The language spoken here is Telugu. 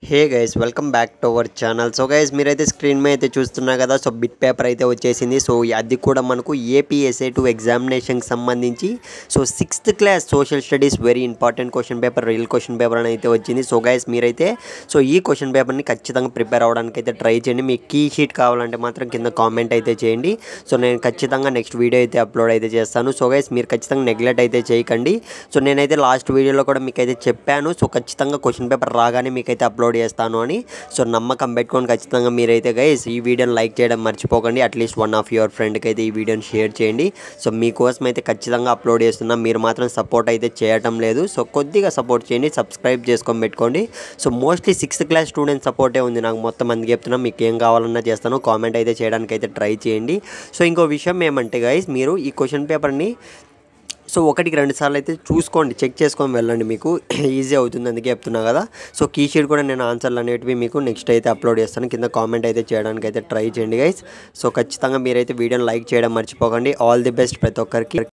hey guys welcome back to our channel so guys మీరైతే స్క్రీన్ మీద అయితే చూస్తున్నారు కదా సో బిట్ పేపర్ అయితే వచ్చేసింది సో అది కూడా మనకు ఏపీఎస్ఏ టు ఎగ్జామినేషన్కి సంబంధించి so sixth class social studies very important question paper real question paper అని అయితే వచ్చింది సో గైస్ మీరైతే సో ఈ క్వశ్చన్ పేపర్ని ఖచ్చితంగా ప్రిపేర్ అవ్వడానికి అయితే ట్రై చేయండి మీకు కీ షీట్ కావాలంటే మాత్రం కింద కామెంట్ అయితే చేయండి సో నేను ఖచ్చితంగా నెక్స్ట్ వీడియో అయితే అప్లోడ్ అయితే చేస్తాను సో గైస్ మీరు ఖచ్చితంగా నెగ్లెక్ట్ అయితే చేయకండి సో నేనైతే లాస్ట్ వీడియోలో కూడా మీకు అయితే చెప్పాను సో ఖచ్చితంగా క్వశ్చన్ పేపర్ రాగానే మీకైతే అప్లోడ్ చేస్తాను అని సో నమ్మకం పెట్టుకొని ఖచ్చితంగా మీరైతే గైస్ ఈ వీడియోని లైక్ చేయడం మర్చిపోకండి అట్లీస్ట్ వన్ ఆఫ్ యువర్ ఫ్రెండ్కి అయితే ఈ వీడియోని షేర్ చేయండి సో మీకోసం అయితే ఖచ్చితంగా అప్లోడ్ చేస్తున్నా మీరు మాత్రం సపోర్ట్ అయితే చేయటం లేదు సో కొద్దిగా సపోర్ట్ చేయండి సబ్స్క్రైబ్ చేసుకొని పెట్టుకోండి so mostly sixth class student సపోర్టే ఉంది నాకు మొత్తం అందుకు చెప్తున్నా మీకు ఏం కావాలన్నా చేస్తాను కామెంట్ అయితే చేయడానికి అయితే ట్రై చేయండి సో ఇంకో విషయం ఏమంటే గైస్ మీరు ఈ క్వశ్చన్ పేపర్ని సో ఒకటికి రెండు సార్లు అయితే చూసుకోండి చెక్ చేసుకొని వెళ్ళండి మీకు ఈజీ అవుతుంది అందుకే చెప్తున్నా కదా సో కీ షీట్ కూడా నేను ఆన్సర్లు అనేటివి మీకు నెక్స్ట్ అయితే అప్లోడ్ చేస్తాను కింద కామెంట్ అయితే చేయడానికి అయితే ట్రై చేయండి గైస్ సో ఖచ్చితంగా మీరైతే వీడియోని లైక్ చేయడం మర్చిపోకండి ఆల్ ది బెస్ట్ ప్రతి ఒక్కరికి